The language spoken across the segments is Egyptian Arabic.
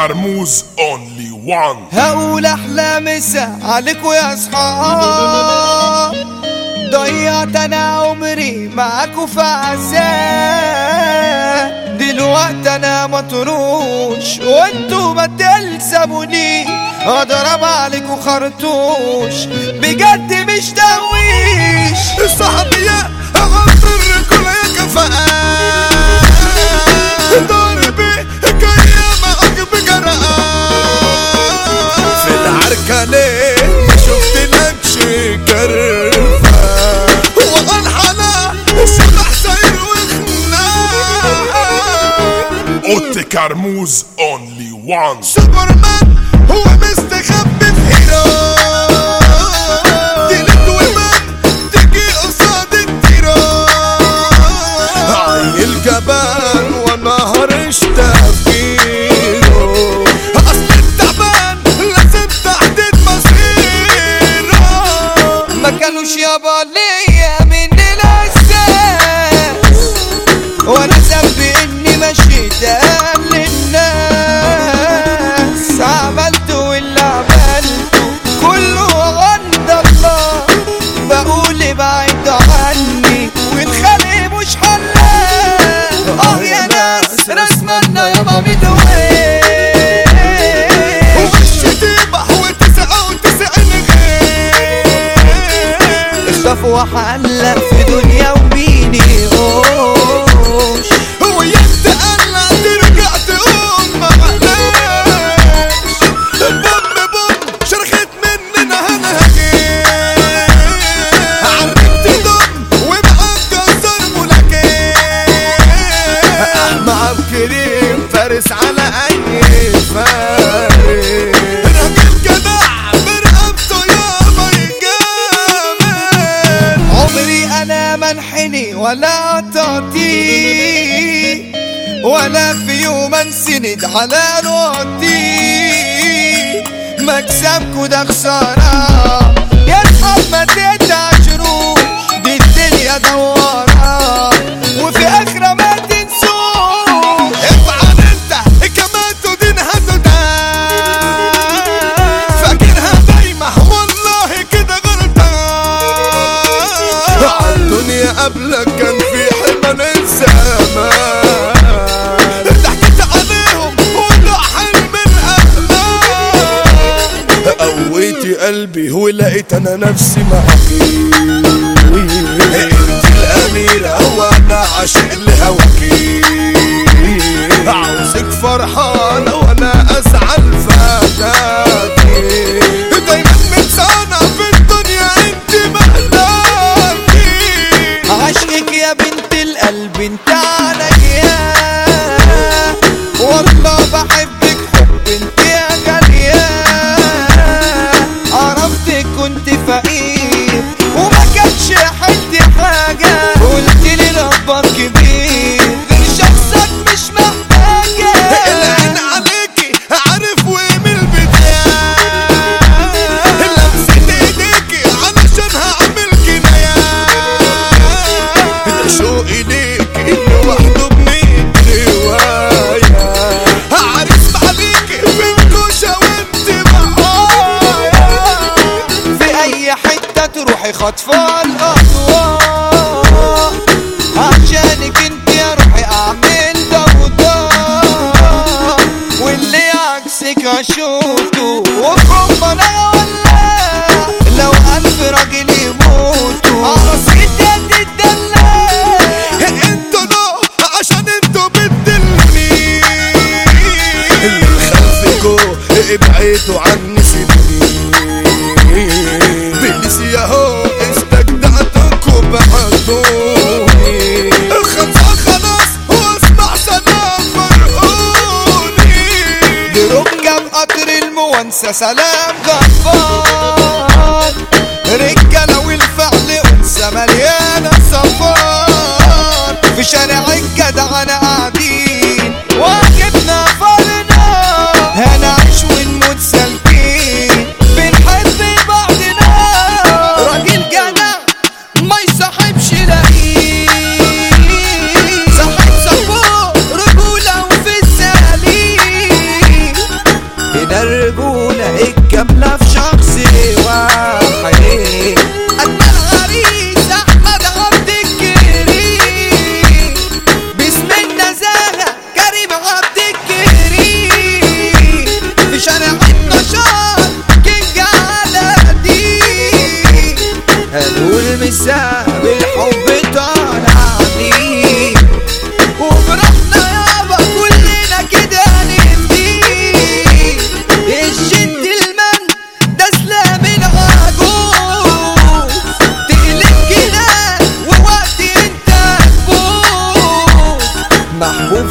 كرموز اونلي وان هقول احلى مسا عليكوا يا اصحاب ضيعت انا عمري معاكوا في عذاب دلوقتي انا مطروش وانتوا ما تلزموني اضرب عليكوا خرطوش بجد مش تهويش الصحابية أغفر كل كفاءات ضربي جاية معك بجرأة في العركة ليه ما شفتلكش كرفة وغنحلة الشبح ساير وخناق اوت كرموز اونلي وان سوبرمان هو مستخبي في هيران تلت ومان تجي قصاد التيران عيل جبان ونهر تفكيره اصل التعبان لازم تحديد مصيره ما كانوش يابا ليا من الاساس وانا ذنبي اني مشيت اقل الناس عملت واللي عملته كله عند الله بقول بعيد عني والخلق مش حلال اه يا ناس رسمنا يابا مدوين والشتيمة وتسعة وتسعين غير اخطف وحلق في دنيا ومين يقوش هو يتقلع ترجع تقوم معلش بوم بوم شرخت مننا انا هجيت عرفت دم ومعاك جزر ملاكين مع كريم فارس على اي فارس راجل جدع برقبته يابا يجامل عمري انا منحني ولا تعطي ولا في يوم انسند على نوتي مكسبكوا ده خسارة يا اصحاب ما تتعشروش دي الدنيا دوارة وفي اخرة ما تنسوش افعل انت كمان تدين هتدان فاكرها دايما والله كده غلطان الدنيا قبلك كان في حلم الزمان ضحكت عليهم ولا حلم الاحلام قويتي قلبي ولقيت انا نفسي معاكي انت الاميرة وانا عاشق لهواكي عاوزك فرحانة وانا ازعل فاتاكي دايما متسانة في الدنيا انت مهلاكي عشقك يا بنت القلب انت عليا والله بحبك حب انت يا غالية عرفتك كنت فقير وما كانش حد حاجة قلت لي ربك كبير غير شخصك مش محتاجة العين عليكي عارف وين من البداية لمسة ايديكي علشان هعمل جنايات ده شوقي ليكي لوحده بميت رواية عارف عليكي بالكوشة وانت معايا في اي حتة تروحي خطفة الاضواء عشانك انت يا روحي اعمل ضوضاء واللي عكسك اشوفه وفي انا ولا لو الف راجل يموتوا عرصيت يد الدلال انتوا نو عشان انتوا بتدلوني اللي خلفكوا ابعدوا عني سيبوني بلسي اهو استجدعتكوا بعدوني الخمسة خلاص واسمع سلام فرقوني ركب قطر المونسة سلام غفار رجالة والفعل أنثى مليانة صفار في شارع الجدع أنا قاعدين واجبنا فرنا هنعيش ونموت سالكين بنحب بعضنا راجل جدع ما يصاحبش لئيم صاحب صفوه رجولة وفي السليم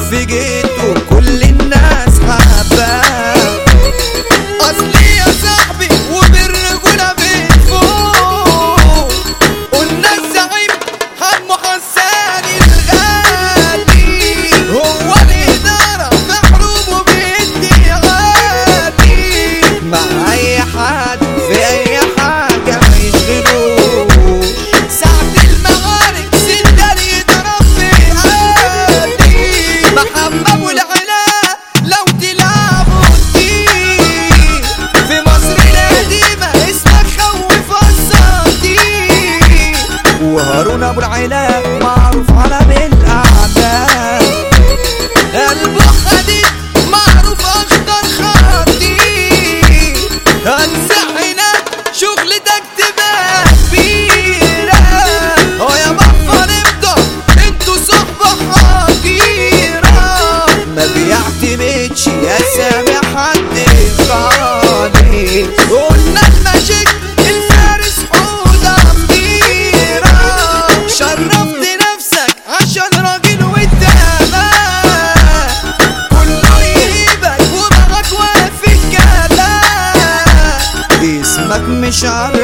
في جيته كل الناس حباه اصلي يا صاحبي وبالرجولة بتفوق قلنا الزعيم حمو حسان الغالي هو الإدارة في حروبه بيدي عادي مع اي حد في اي حاجة ما يشغلوش ساعة المعارك سندر يضرب في عادي محمد والعلاء لو تلعبوا الدين في مصر القديمة اسمك خوف الصديق وهارون ابو العلاء معروف على بالاعداء قلبه حديد معروف اخضر خطير هنسح هناك شغلتك تبقى كبيرة اه يا بفر ابدا انتوا صحبة حقيرة ما بيعتمدش يا سامع حد خالص قلنا الماجيك الفارس حوضة كبيرة شرفت نفسك عشان راجل والتمام كله يهيبك ومعك واقف في الكلام اسمك مش عارف